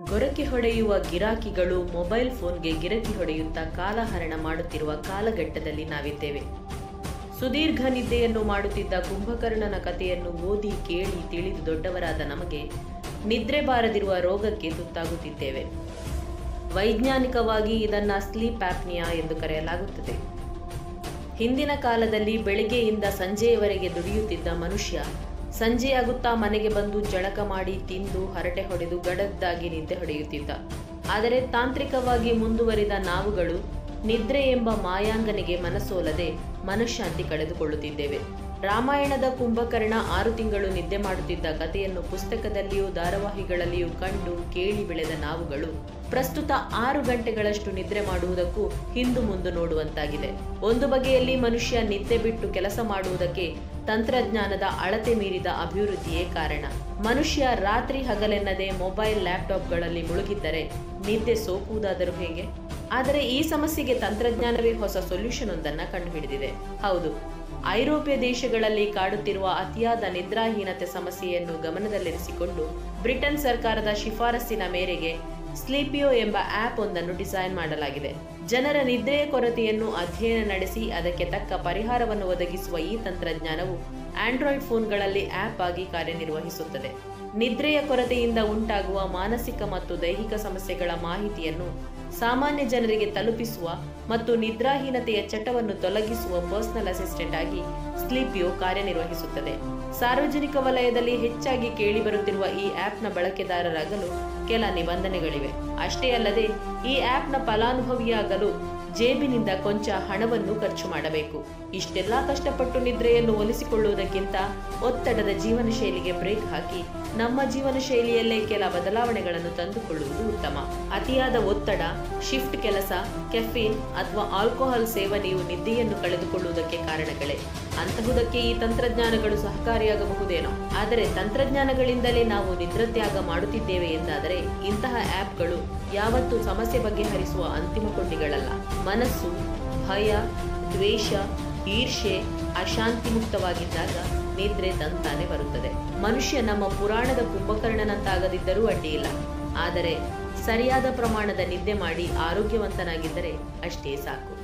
ಗೊರಕೆ ಹೊಡೆಯುವ ಗಿರಾಕಿಗಳು ಮೊಬೈಲ್ ಫೋನ್ಗೆ ಗಿರಕಿ ಹೊಡೆಯುತ್ತಾ ಕಾಲಹರಣ ಮಾಡುತ್ತಿರುವ ಕಾಲಘಟ್ಟದಲ್ಲಿ ನಾವಿದ್ದೇವೆ ಸುದೀರ್ಘ ನಿದ್ದೆಯನ್ನು ಮಾಡುತ್ತಿದ್ದ ಕುಂಭಕರ್ಣನ ಕಥೆಯನ್ನು ಓದಿ ಕೇಳಿ ತಿಳಿದು ದೊಡ್ಡವರಾದ ನಮಗೆ ನಿದ್ರೆ ಬಾರದಿರುವ ರೋಗಕ್ಕೆ ತುತ್ತಾಗುತ್ತಿದ್ದೇವೆ ವೈಜ್ಞಾನಿಕವಾಗಿ ಇದನ್ನ ಸ್ಲೀಪ್ ಆಪ್ನಿಯಾ ಎಂದು ಕರೆಯಲಾಗುತ್ತದೆ ಹಿಂದಿನ ಕಾಲದಲ್ಲಿ ಬೆಳಿಗ್ಗೆಯಿಂದ ಸಂಜೆಯವರೆಗೆ ದುಡಿಯುತ್ತಿದ್ದ ಮನುಷ್ಯ ಸಂಜೆಯಾಗುತ್ತಾ ಮನೆಗೆ ಬಂದು ಜಳಕ ಮಾಡಿ ತಿಂದು ಹರಟೆ ಹೊಡೆದು ಗಡದ್ದಾಗಿ ನಿದ್ದೆ ಹೊಡೆಯುತ್ತಿದ್ದ ಆದರೆ ತಾಂತ್ರಿಕವಾಗಿ ಮುಂದುವರಿದ ನಾವುಗಳು ನಿದ್ರೆ ಎಂಬ ಮಾಯಾಂಗನಿಗೆ ಮನಸೋಲದೆ ಮನಃಶಾಂತಿ ಕಳೆದುಕೊಳ್ಳುತ್ತಿದ್ದೇವೆ ರಾಮಾಯಣದ ಕುಂಭಕರ್ಣ ಆರು ತಿಂಗಳು ನಿದ್ದೆ ಮಾಡುತ್ತಿದ್ದ ಕಥೆಯನ್ನು ಪುಸ್ತಕದಲ್ಲಿಯೂ ಧಾರಾವಾಹಿಗಳಲ್ಲಿಯೂ ಕಂಡು ಕೇಳಿ ಬೆಳೆದ ನಾವುಗಳು ಪ್ರಸ್ತುತ ಆರು ಗಂಟೆಗಳಷ್ಟು ನಿದ್ರೆ ಮಾಡುವುದಕ್ಕೂ ಹಿಂದು ಮುಂದು ನೋಡುವಂತಾಗಿದೆ ಒಂದು ಬಗೆಯಲ್ಲಿ ಮನುಷ್ಯ ನಿದ್ದೆ ಬಿಟ್ಟು ಕೆಲಸ ಮಾಡುವುದಕ್ಕೆ ತಂತ್ರಜ್ಞಾನದ ಅಳತೆ ಮೀರಿದ ಅಭಿವೃದ್ಧಿಯೇ ಕಾರಣ ಮನುಷ್ಯ ರಾತ್ರಿ ಹಗಲೆನ್ನದೆ ಮೊಬೈಲ್ ಲ್ಯಾಪ್ಟಾಪ್ಗಳಲ್ಲಿ ಮುಳುಗಿದ್ದರೆ ನಿದ್ದೆ ಸೋಕುವುದಾದರೂ ಹೇಗೆ ಆದರೆ ಈ ಸಮಸ್ಯೆಗೆ ತಂತ್ರಜ್ಞಾನವೇ ಹೊಸ ಸೊಲ್ಯೂಷನ್ ಒಂದನ್ನ ಕಂಡುಹಿಡಿದಿದೆ ಹೌದು ಐರೋಪ್ಯ ದೇಶಗಳಲ್ಲಿ ಕಾಡುತ್ತಿರುವ ಅತಿಯಾದ ನಿದ್ರಾಹೀನತೆ ಸಮಸ್ಯೆಯನ್ನು ಗಮನದಲ್ಲಿರಿಸಿಕೊಂಡು ಬ್ರಿಟನ್ ಸರ್ಕಾರದ ಶಿಫಾರಸ್ಸಿನ ಮೇರೆಗೆ ಸ್ಲೀಪಿಯೋ ಎಂಬ ಆಪ್ ಒಂದನ್ನು ಡಿಸೈನ್ ಮಾಡಲಾಗಿದೆ ಜನರ ನಿದ್ರೆಯ ಕೊರತೆಯನ್ನು ಅಧ್ಯಯನ ನಡೆಸಿ ಅದಕ್ಕೆ ತಕ್ಕ ಪರಿಹಾರವನ್ನು ಒದಗಿಸುವ ಈ ತಂತ್ರಜ್ಞಾನವು ಆಂಡ್ರಾಯ್ಡ್ ಫೋನ್ಗಳಲ್ಲಿ ಆಪ್ ಆಗಿ ಕಾರ್ಯನಿರ್ವಹಿಸುತ್ತದೆ ನಿದ್ರೆಯ ಕೊರತೆಯಿಂದ ಉಂಟಾಗುವ ಮಾನಸಿಕ ಮತ್ತು ದೈಹಿಕ ಸಮಸ್ಯೆಗಳ ಮಾಹಿತಿಯನ್ನು ಸಾಮಾನ್ಯ ಜನರಿಗೆ ತಲುಪಿಸುವ ಮತ್ತು ನಿದ್ರಾಹೀನತೆಯ ಚಟವನ್ನು ತೊಲಗಿಸುವ ಪರ್ಸನಲ್ ಅಸಿಸ್ಟೆಂಟ್ ಆಗಿ ಸ್ಲೀಪಿಯೋ ಕಾರ್ಯನಿರ್ವಹಿಸುತ್ತದೆ ಸಾರ್ವಜನಿಕ ವಲಯದಲ್ಲಿ ಹೆಚ್ಚಾಗಿ ಕೇಳಿಬರುತ್ತಿರುವ ಈ ಆಪ್ನ ಬಳಕೆದಾರರಾಗಲು ಕೆಲ ನಿಬಂಧನೆಗಳಿವೆ ಅಷ್ಟೇ ಅಲ್ಲದೆ ಈ ಆಪ್ನ ಫಲಾನುಭವಿಯಾಗಲು ಜೇಬಿನಿಂದ ಕೊಂಚ ಹಣವನ್ನು ಖರ್ಚು ಮಾಡಬೇಕು ಇಷ್ಟೆಲ್ಲ ಕಷ್ಟಪಟ್ಟು ನಿದ್ರೆಯನ್ನು ಒಲಿಸಿಕೊಳ್ಳುವುದಕ್ಕಿಂತ ಒತ್ತಡದ ಜೀವನ ಶೈಲಿಗೆ ಬ್ರೇಕ್ ಹಾಕಿ ನಮ್ಮ ಜೀವನ ಶೈಲಿಯಲ್ಲೇ ಕೆಲ ಬದಲಾವಣೆಗಳನ್ನು ತಂದುಕೊಳ್ಳುವುದು ಉತ್ತಮ ಅತಿಯಾದ ಒತ್ತಡ ಶಿಫ್ಟ್ ಕೆಲಸ ಕೆಫೀನ್ ಅಥವಾ ಆಲ್ಕೋಹಾಲ್ ಸೇವನೆಯು ನಿದ್ದೆಯನ್ನು ಕಳೆದುಕೊಳ್ಳುವುದಕ್ಕೆ ಕಾರಣಗಳೇ ಅಂತಹುದಕ್ಕೆ ಈ ತಂತ್ರಜ್ಞಾನಗಳು ಸಹಕಾರಿಯಾಗಬಹುದೇನೋ ಆದರೆ ತಂತ್ರಜ್ಞಾನಗಳಿಂದಲೇ ನಾವು ನಿದ್ರತ್ಯಾಗ ಮಾಡುತ್ತಿದ್ದೇವೆ ಎಂದಾದರೆ ಇಂತಹ ಆಪ್ಗಳು ಯಾವತ್ತೂ ಸಮಸ್ಯೆ ಬಗೆಹರಿಸುವ ಅಂತಿಮ ಕೊಂಡಿಗಳಲ್ಲ ಮನಸ್ಸು ಭಯ ದ್ವೇಷ ಈರ್ಷೆ ಅಶಾಂತಿ ಮುಕ್ತವಾಗಿದ್ದಾಗ ನಿದ್ರೆ ತಂತಾನೆ ಬರುತ್ತದೆ ಮನುಷ್ಯ ನಮ್ಮ ಪುರಾಣದ ಕುಂಭಕರ್ಣನಂತಾಗದಿದ್ದರೂ ಅಡ್ಡಿಯಿಲ್ಲ ಆದರೆ ಸರಿಯಾದ ಪ್ರಮಾಣದ ನಿದ್ದೆ ಮಾಡಿ ಆರೋಗ್ಯವಂತನಾಗಿದ್ದರೆ ಅಷ್ಟೇ ಸಾಕು